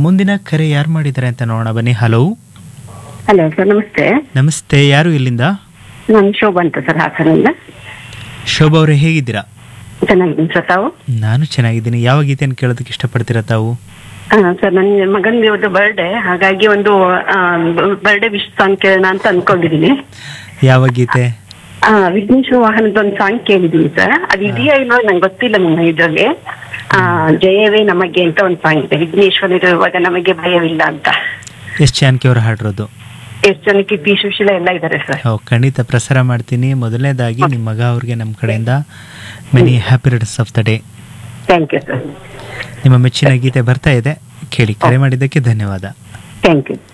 ಮುಂದಿನ ಕರೆ ಯಾರು ಮಾಡಿದ್ದಾರೆ ಅಂತ ನೋಡೋಣ ಬನ್ನಿ ಹಲೋ ಹಲೋ ಸರ್ ನಮಸ್ತೆ ನಮಸ್ತೆ ಯಾರು ಇಲ್ಲಿಂದ ನಾನು ಶೋಭಾ ಅಂತ ಸರ್ ಹಾಸನಿಂದ ಶೋಭಾ ಅವರೇ ಹೇಗಿದ್ದೀರಾ ಚೆನ್ನಾಗಿದ್ದೀನಿ ಸರ್ ತಾವು ನಾನು ಚೆನ್ನಾಗಿದ್ದೀನಿ ಯಾವ ಗೀತೆಯನ್ನು ಕೇಳೋದಕ್ಕೆ ಇಷ್ಟಪಡ್ತೀರಾ ತಾವು ಆ, ಸರ್ ನನ್ನ ಮಗನ ಇವತ್ತು ಬರ್ಡೇ ಹಾಗಾಗಿ ಒಂದು ಬರ್ಡೇ ವಿಶ್ ಸಾಂಗ್ ಕೇಳೋಣ ಅಂತ ಅನ್ಕೊಂಡಿದ್ದೀನಿ ಯಾವ ಗೀತೆ ಆ, ವಿಘ್ನೇಶ್ವರ ವಾಹನದ ಒಂದು ಸಾಂಗ್ ಕೇಳಿದೀನಿ ಸರ್ ಅದು ಇದೆಯಾ ಇಲ್ಲೋ ನಂಗೆ ಗೊತ್ತಿಲ್ಲ ನಿಮ್ಮ ಇದ್ರಲ್ಲಿ ಆ, ಜಯವೇ ನಮಗೆ ಅಂತ ಒಂದು ಸಾಂಗ್ ಇದೆ ವಿಘ್ನೇಶ್ವರ ಇರುವಾಗ ನಮಗೆ ಭಯವಿಲ್ಲ ಅಂತ ಎಸ್ ಜಾನಕಿ ಅವರು ಹಾಡಿರೋದು ಎಷ್ಟು ಜನಕ್ಕೆ ಪಿ ಸುಶೀಲ ಎಲ್ಲ ಇದ್ದಾರೆ ಸರ್ ಓ ಖಂಡಿತ ಪ್ರಸಾರ ಮಾಡ್ತೀನಿ ಮೊದಲನೇದಾಗಿ ನಿಮ್ಮ ಮಗ ಅವ್ರಿಗೆ ನಮ್ಮ ಕಡೆಯಿಂದ many happy returns of the day thank you sir ನಿಮ್ಮ ಮೆಚ್ಚಿನ ಗೀತೆ ಬರ್ತಾ ಇದೆ ಕೇಳಿ ಕರೆ ಮಾಡಿದ್ದಕ್ಕೆ ಧನ್ಯವಾದ ಥ್ಯಾಂಕ್ ಯು